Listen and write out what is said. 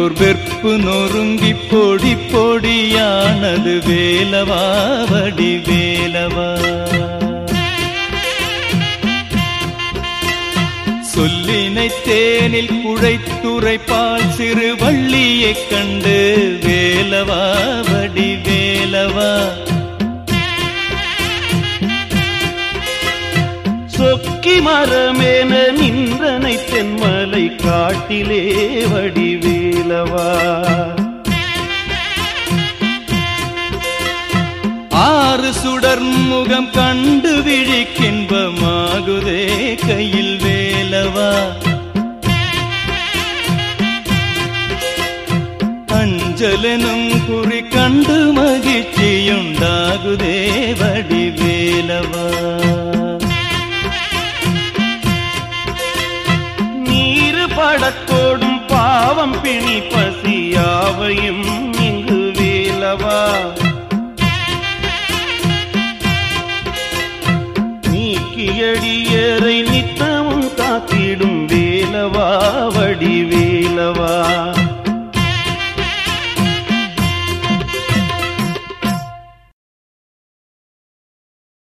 எனக்கோர் வெற்பு நொறுங்கி பொடி பொடியானது வேலவா வடி வேலவா சொல்லினை தேனில் குழைத்துரைப்பால் சிறு வள்ளியைக் கண்டு வேலவா வடி வேலவா சொக்கி மரமேன நின்றனை தென்மலை காட்டிலே வடிவேலவா ஆறு சுடர் முகம் கண்டு விழிக்கின்பமாகுதே கையில் வேலவா அஞ்சலெனும் குறி கண்டு மகிழ்ச்சியுண்டாகுதே வடி வேலவா நீரு படத்தோடும் பாவம் பிணி பசியாவையும் இங்கு வேலவா நீக்கியடியரை நித்த